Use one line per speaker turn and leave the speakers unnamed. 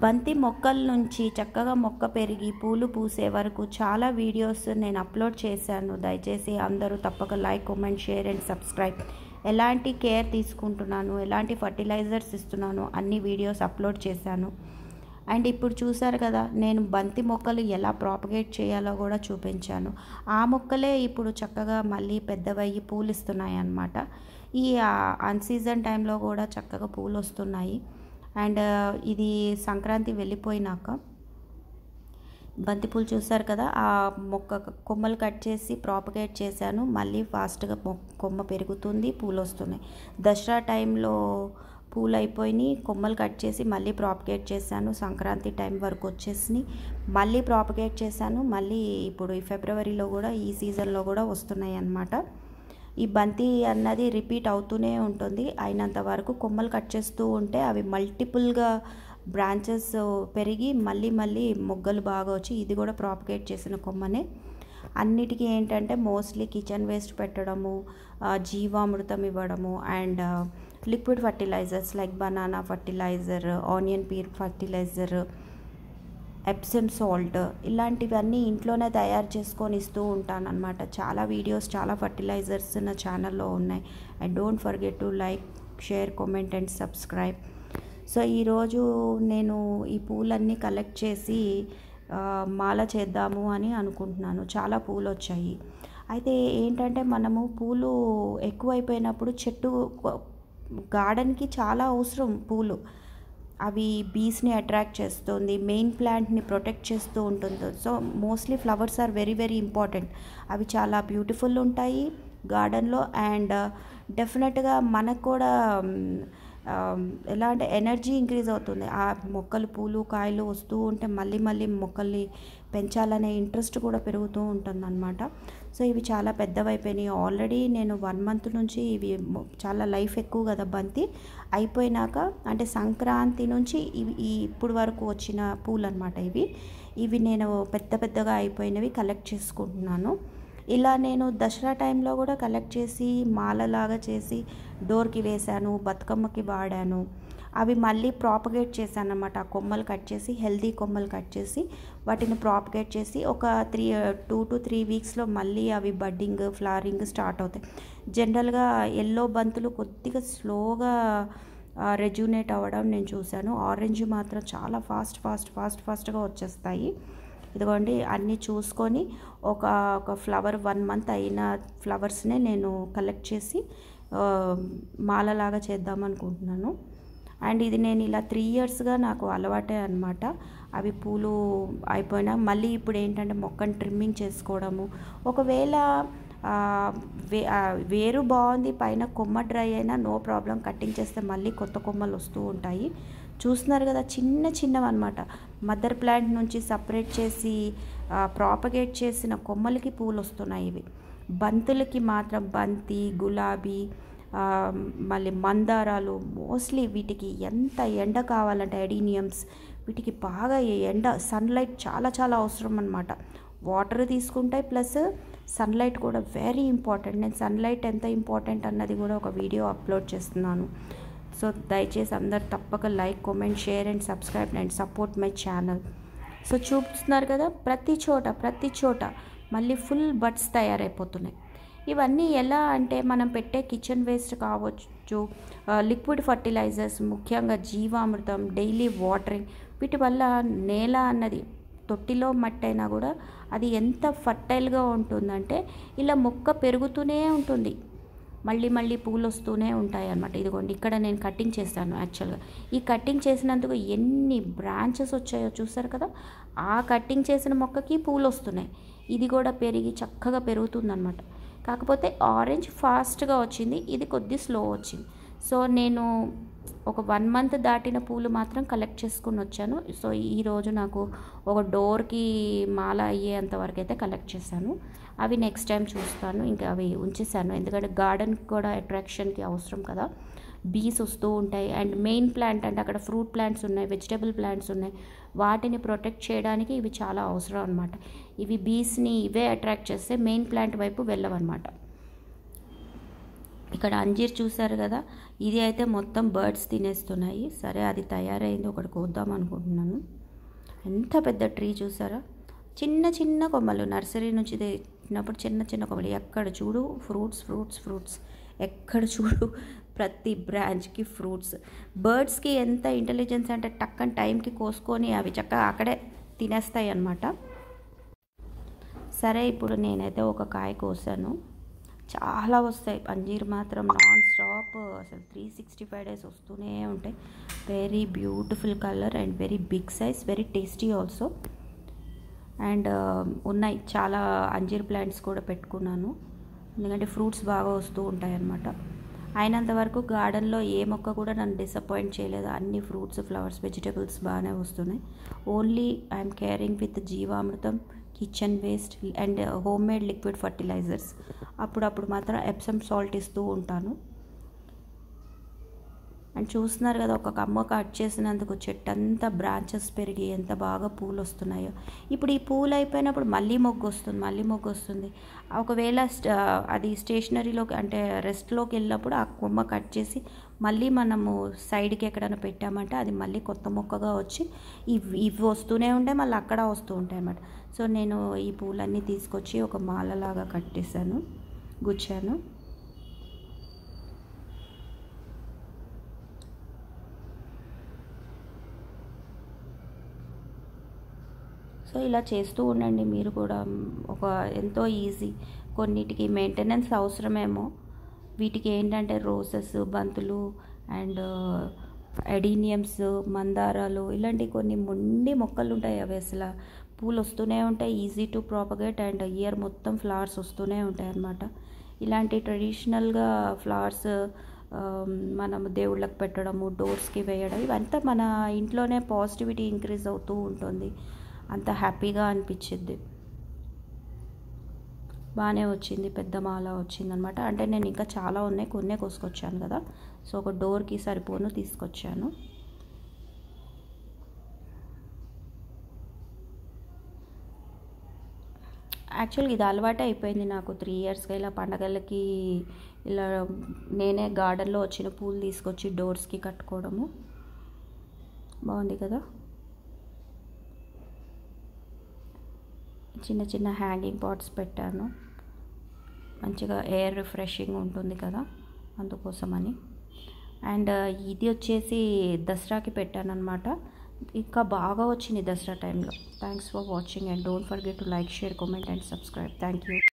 బంతి మొక్కల నుంచి చక్కగా మొక్క పెరిగి పూలు పూసే వరకు చాలా వీడియోస్ నేను అప్లోడ్ చేశాను దయచేసి అందరూ తప్పక like comment share and subscribe ఎలాంటి కేర్ తీసుకుంటున్నాను ఎలాంటి ఫర్టిలైజర్స్ ఇస్తున్నాను అన్ని వీడియోస్ అప్లోడ్ చేశాను అండ్ ఇప్పుడు చూసారు కదా నేను బంతి మొక్కలు ఎలా ప్రాపగేట్ చేయాలో కూడా చూపించాను ఆ మొక్కలే ఇప్పుడు చక్కగా మళ్ళీ పెద్దవయ్యి పూలు ఇస్తున్నాయి అన్నమాట ఈ అన్ సీజన్ టైంలో కూడా చక్కగా పూలు వస్తున్నాయి అండ్ ఇది సంక్రాంతి వెళ్ళిపోయినాక బంతిపూలు చూసారు కదా ఆ మొక్క కొమ్మలు కట్ చేసి ప్రాపగేట్ చేశాను మళ్ళీ ఫాస్ట్గా కొమ్మ పెరుగుతుంది పూలు వస్తున్నాయి దసరా టైంలో పూలు అయిపోయినాయి కొమ్మలు కట్ చేసి మళ్ళీ ప్రాపగేట్ చేశాను సంక్రాంతి టైం వరకు వచ్చేసి మళ్ళీ ప్రాపగేట్ చేశాను మళ్ళీ ఇప్పుడు ఈ ఫిబ్రవరిలో కూడా ఈ సీజన్లో కూడా వస్తున్నాయి అన్నమాట ఈ బంతి అన్నది రిపీట్ అవుతూనే ఉంటుంది అయినంత వరకు కొమ్మలు కట్ చేస్తూ ఉంటే అవి మల్టిపుల్గా బ్రాంచెస్ పెరిగి మళ్ళీ మళ్ళీ మొగ్గలు బాగా వచ్చి ఇది కూడా ప్రాపగేట్ చేసిన కొమ్మనే అన్నిటికీ ఏంటంటే మోస్ట్లీ కిచెన్ వేస్ట్ పెట్టడము జీవామృతం ఇవ్వడము and liquid fertilizers like banana fertilizer onion peel fertilizer Epsom salt ఇలాంటివన్నీ ఇంట్లోనే తయారు చేసుకొని ఇస్తూ ఉంటాను అనమాట చాలా వీడియోస్ చాలా ఫర్టిలైజర్స్ నా ఛానల్లో ఉన్నాయి and don't forget to like share comment and subscribe so ఈరోజు నేను ఈ పూలన్నీ కలెక్ట్ చేసి మాల చేద్దాము అని అనుకుంటున్నాను చాలా పూలు వచ్చాయి అయితే ఏంటంటే మనము పూలు ఎక్కువైపోయినప్పుడు చెట్టు గార్డెన్కి చాలా అవసరం పూలు అవి బీస్ని అట్రాక్ట్ చేస్తుంది మెయిన్ ప్లాంట్ని ప్రొటెక్ట్ చేస్తూ ఉంటుంది so mostly flowers are very very important అవి చాలా బ్యూటిఫుల్ ఉంటాయి గార్డెన్లో అండ్ డెఫినెట్గా మనకు కూడా ఎలా అంటే ఎనర్జీ ఇంక్రీజ్ అవుతుంది ఆ మొక్కలు పూలు కాయలు వస్తూ ఉంటే మళ్ళీ మళ్ళీ మొక్కల్ని పెంచాలనే ఇంట్రెస్ట్ కూడా పెరుగుతూ ఉంటుంది అనమాట సో ఇవి చాలా పెద్దవైపోయినాయి ఆల్రెడీ నేను వన్ మంత్ నుంచి ఇవి చాలా లైఫ్ ఎక్కువ కదా బంతి అయిపోయినాక అంటే సంక్రాంతి నుంచి ఇవి ఈ ఇప్పుడు వరకు వచ్చిన పూలు అనమాట ఇవి ఇవి నేను పెద్ద పెద్దగా అయిపోయినవి కలెక్ట్ చేసుకుంటున్నాను ఇలా నేను దసరా టైంలో కూడా కలెక్ట్ చేసి మాలలాగా చేసి డోర్కి వేశాను బతుకమ్మకి వాడాను అవి మళ్ళీ ప్రాపగేట్ చేశాను అనమాట ఆ కొమ్మలు కట్ చేసి హెల్దీ కొమ్మలు కట్ చేసి వాటిని ప్రాపగేట్ చేసి ఒక త్రీ టూ టు త్రీ వీక్స్లో మళ్ళీ అవి బడ్డింగ్ ఫ్లవరింగ్ స్టార్ట్ అవుతాయి జనరల్గా ఎల్లో బంతులు కొద్దిగా స్లోగా రెజ్యూనేట్ అవ్వడం నేను చూశాను ఆరెంజ్ మాత్రం చాలా ఫాస్ట్ ఫాస్ట్ ఫాస్ట్ ఫాస్ట్గా వచ్చేస్తాయి ఇదిగోండి అన్నీ చూసుకొని ఒక ఒక ఫ్లవర్ వన్ మంత్ అయిన ఫ్లవర్స్నే నేను కలెక్ట్ చేసి మాలలాగా చేద్దాం అనుకుంటున్నాను అండ్ ఇది నేను ఇలా త్రీ ఇయర్స్గా నాకు అలవాటే అనమాట అవి పూలు అయిపోయినా మళ్ళీ ఇప్పుడు ఏంటంటే మొక్కను ట్రిమ్మింగ్ చేసుకోవడము ఒకవేళ వే వేరు బాగుంది పైన కొమ్మ డ్రై అయినా నో ప్రాబ్లం కట్టింగ్ చేస్తే మళ్ళీ కొత్త కొమ్మలు వస్తూ ఉంటాయి చూస్తున్నారు కదా చిన్న చిన్నవి అనమాట మదర్ ప్లాంట్ నుంచి సపరేట్ చేసి ప్రాపగేట్ చేసిన కొమ్మలకి పూలు వస్తున్నాయి ఇవి బంతులకి మాత్రం బంతి గులాబీ మళ్ళీ మందారాలు మోస్ట్లీ వీటికి ఎంత ఎండ కావాలంటే ఎడీనియమ్స్ వీటికి బాగా ఎండ సన్లైట్ చాలా చాలా అవసరం అనమాట వాటర్ తీసుకుంటాయి ప్లస్ సన్లైట్ కూడా వెరీ ఇంపార్టెంట్ నేను సన్లైట్ ఎంత ఇంపార్టెంట్ అన్నది కూడా ఒక వీడియో అప్లోడ్ చేస్తున్నాను సో దయచేసి అందరు తప్పక like comment share and subscribe and support my channel so చూస్తున్నారు కదా ప్రతి చోట ప్రతి చోట మళ్ళీ ఫుల్ బడ్స్ తయారైపోతున్నాయి ఇవన్నీ ఎలా అంటే మనం పెట్టే కిచెన్ వేస్ట్ కావచ్చు లిక్విడ్ ఫర్టిలైజర్స్ ముఖ్యంగా జీవామృతం డైలీ వాటరింగ్ వీటి వల్ల నేల అన్నది తొట్టిలో మట్టి అయినా కూడా అది ఎంత ఫర్టైల్గా ఉంటుందంటే ఇలా మొక్క పెరుగుతూనే ఉంటుంది మళ్ళీ మళ్ళీ పూలు వస్తూనే ఉంటాయి అన్నమాట ఇదిగోండి ఇక్కడ నేను కటింగ్ చేస్తాను యాక్చువల్గా ఈ కటింగ్ చేసినందుకు ఎన్ని బ్రాంచెస్ వచ్చాయో చూసారు కదా ఆ కటింగ్ చేసిన మొక్కకి పూలు వస్తున్నాయి ఇది కూడా పెరిగి చక్కగా పెరుగుతుందన్నమాట కాకపోతే ఆరెంజ్ ఫాస్ట్గా వచ్చింది ఇది కొద్ది స్లో వచ్చింది సో నేను ఒక వన్ మంత్ దాటిన పూలు మాత్రం కలెక్ట్ చేసుకుని వచ్చాను సో ఈరోజు నాకు ఒక డోర్కి మాల అయ్యేంత వరకు అయితే కలెక్ట్ చేశాను అవి నెక్స్ట్ టైం చూస్తాను ఇంకా అవి ఉంచేసాను ఎందుకంటే గార్డెన్కి కూడా అట్రాక్షన్కి అవసరం కదా బీస్ వస్తూ ఉంటాయి అండ్ మెయిన్ ప్లాంట్ అంటే అక్కడ ఫ్రూట్ ప్లాంట్స్ ఉన్నాయి వెజిటేబుల్ ప్లాంట్స్ ఉన్నాయి వాటిని ప్రొటెక్ట్ చేయడానికి ఇవి చాలా అవసరం అనమాట ఇవి బీస్ని ఇవే అట్రాక్ట్ చేస్తే మెయిన్ ప్లాంట్ వైపు వెళ్ళవన్నమాట ఇక్కడ అంజీర్ చూసారు కదా ఇది అయితే మొత్తం బర్డ్స్ తినేస్తున్నాయి సరే అది తయారైంది ఒకటి కోద్దాం అనుకుంటున్నాను ఎంత పెద్ద ట్రీ చూసారా చిన్న చిన్న కొమ్మలు నర్సరీ నుంచి తెచ్చినప్పుడు చిన్న చిన్న కొమ్మలు ఎక్కడ చూడు ఫ్రూట్స్ ఫ్రూట్స్ ఫ్రూట్స్ ఎక్కడ చూడు ప్రతి బ్రాంచ్కి ఫ్రూట్స్ బర్డ్స్కి ఎంత ఇంటెలిజెన్స్ అంటే టక్కని టైంకి కోసుకొని అవి చక్కగా అక్కడే తినేస్తాయి అన్నమాట సరే ఇప్పుడు నేనైతే ఒక కాయ కోసాను చాలా వస్తాయి అంజీర్ మాత్రం నాన్ స్టాప్ అసలు త్రీ సిక్స్టీ ఫైవ్ డేస్ వస్తూనే ఉంటాయి very beautiful colour and very big size very tasty also and ఉన్నాయి చాలా అంజీర్ ప్లాంట్స్ కూడా పెట్టుకున్నాను ఎందుకంటే ఫ్రూట్స్ బాగా వస్తూ ఉంటాయి అన్నమాట అయినంత వరకు గార్డెన్లో ఏ మొక్క కూడా నన్ను డిసప్పాయింట్ చేయలేదు అన్ని ఫ్రూట్స్ ఫ్లవర్స్ వెజిటబుల్స్ బాగానే వస్తున్నాయి only I'm caring with jeevamrutham kitchen waste and homemade liquid fertilizers అప్పుడప్పుడు మాత్రం ఎప్సమ్ సాల్ట్ ఇస్తూ ఉంటాను అండ్ చూస్తున్నారు కదా ఒక కమ్మ కట్ చేసినందుకు చెట్టు అంతా బ్రాంచెస్ పెరిగి ఎంత బాగా పూలు వస్తున్నాయో ఇప్పుడు ఈ పూలు అయిపోయినప్పుడు మళ్ళీ మొగ్గు వస్తుంది మళ్ళీ మొగ్గు వస్తుంది ఒకవేళ అది స్టేషనరీలోకి అంటే రెస్ట్లోకి వెళ్ళినప్పుడు ఆ కొమ్మ కట్ చేసి మళ్ళీ మనము సైడ్కి ఎక్కడైనా పెట్టామంటే అది మళ్ళీ కొత్త మొక్కగా వచ్చి ఇవి ఇవి వస్తూనే ఉంటాయి మళ్ళీ అక్కడ వస్తూ ఉంటాయి అన్నమాట సో నేను ఈ పూలన్నీ తీసుకొచ్చి ఒక మాలలాగా కట్టేశాను గుచ్చాను సో ఇలా చేస్తూ ఉండండి మీరు కూడా ఒక ఎంతో ఈజీ కొన్నిటికి మెయింటెనెన్స్ అవసరమేమో వీటికి ఏంటంటే రోసెస్ బంతులు అండ్ ఎడీనియమ్స్ మందారాలు ఇలాంటి కొన్ని మొండి మొక్కలు ఉంటాయి అవి అసలు పూలు వస్తూనే ఉంటాయి easy to propagate and year మొత్తం ఫ్లవర్స్ వస్తూనే ఉంటాయి అన్నమాట ఇలాంటి ట్రెడిషనల్గా ఫ్లవర్స్ మనం దేవుళ్ళకి పెట్టడము డోర్స్కి వేయడం ఇవంతా మన ఇంట్లోనే పాజిటివిటీ ఇంక్రీజ్ అవుతూ ఉంటుంది అంత హ్యాపీగా అనిపించింది బాగానే వచ్చింది పెద్ద మాల వచ్చింది అనమాట అంటే నేను ఇంకా చాలా ఉన్నాయి కొన్నే కోసుకొచ్చాను కదా సో ఒక డోర్కి సరిపోను తీసుకొచ్చాను యాక్చువల్గా ఇది అలవాటే అయిపోయింది నాకు త్రీ ఇయర్స్గా ఇలా పండగలకి ఇలా నేనే గార్డెన్లో వచ్చిన పూలు తీసుకొచ్చి డోర్స్కి కట్టుకోవడము బాగుంది కదా చిన్న చిన్న హ్యాంగింగ్ పాట్స్ పెట్టాను మంచిగా ఎయిర్ రిఫ్రెషింగ్ ఉంటుంది కదా అందుకోసమని అండ్ ఇది వచ్చేసి దసరాకి పెట్టాను అనమాట ఇంకా బాగా వచ్చింది దసరా టైంలో thanks for watching and don't forget to like share comment and subscribe thank you